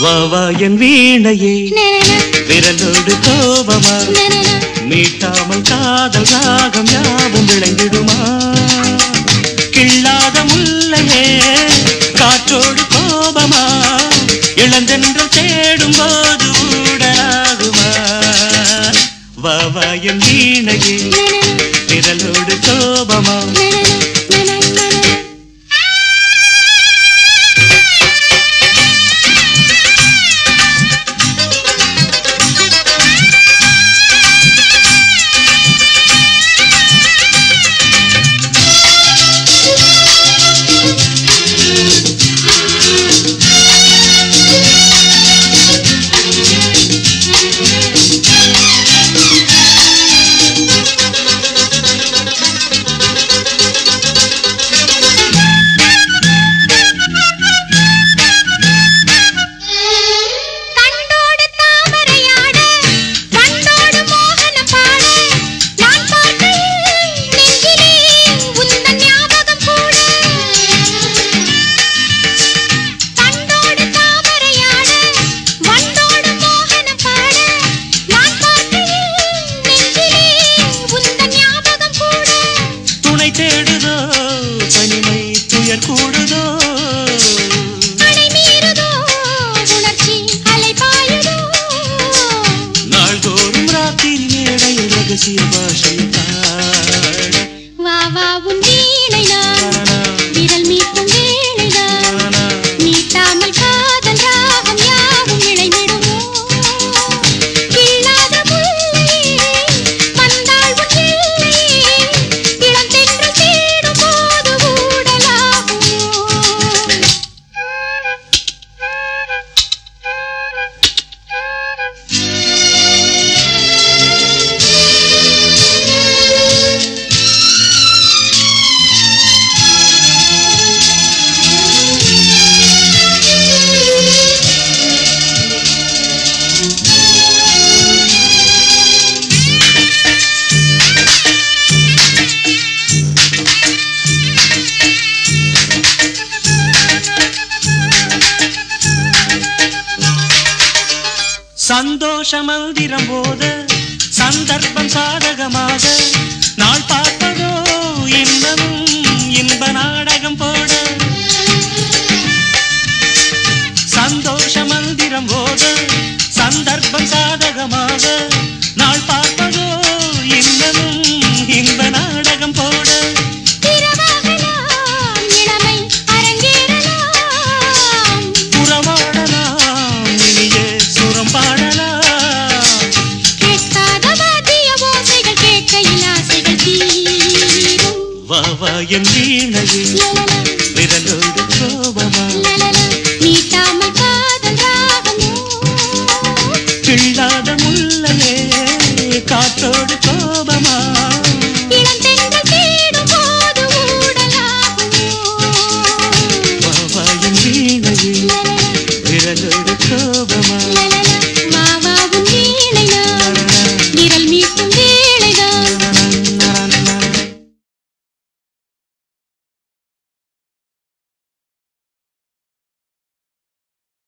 வா வா என் வீணையே விரலோடு கோபமா மீட்டாமல் காதல் ராகம் யாவும் விளைந்திடுமா கிள்ளாத முல்லையே காற்றோடு கோபமா இளந்தென்று தேடும் போது ஊடலாகுமா வா வா என் வீணையே விரலோடு கோபமா கண்டோடு தாமரையாட கண்டோடு மோகனம் பாட நான் பார்க்கையில் நெஞ்சிலே உந்தன் ஞாபகம் கூட கண்டோடு தாமரையாட வண்டோடு மோகனம் பாட நான் பார்க்கையில் நெஞ்சிலே உந்தன் ஞாபகம் கூட துணை தேடுதோ தனிமை துயர் கூடுதோ அணை மீறுதோ உணர்ச்சி அலை பாயுதோ நாள்தோறும் ராத்திரி மேடையில் ரகசிய பாஷை பாட வா வா உன் வீணை நான் விரல் மீட்டும் வேளைதான் மீட்டாமல் காதல் ராகம் யாவும் இணைந்திடுமோ கிள்ளாத முல்லையே வந்தாள் உன் எல்லையே இளம் தென்றல் தேடும் போது ஊடலாகுமோ சந்தோஷ மந்திரம் போத சந்தர்ப்பம் சாதகமாக நாள் பார்ப்பதோ இன்பமும் இன்ப நாடகம் போட சந்தோஷ மந்திரம் போத சந்தர்ப்பம் சாதகமாக நாள் பார்ப்பதோ இன்பமும் இன்ப நாடகம் போட இரவாகலாம் இளமை அரங்கேறலாம் புறவாடலாம் இனிய சுரம் பாடலாம் கேட்காத வாத்திய ஓசைகள் கேட்கையில் ஆசைகள் தீரும் வா வா என் வீணையே லோ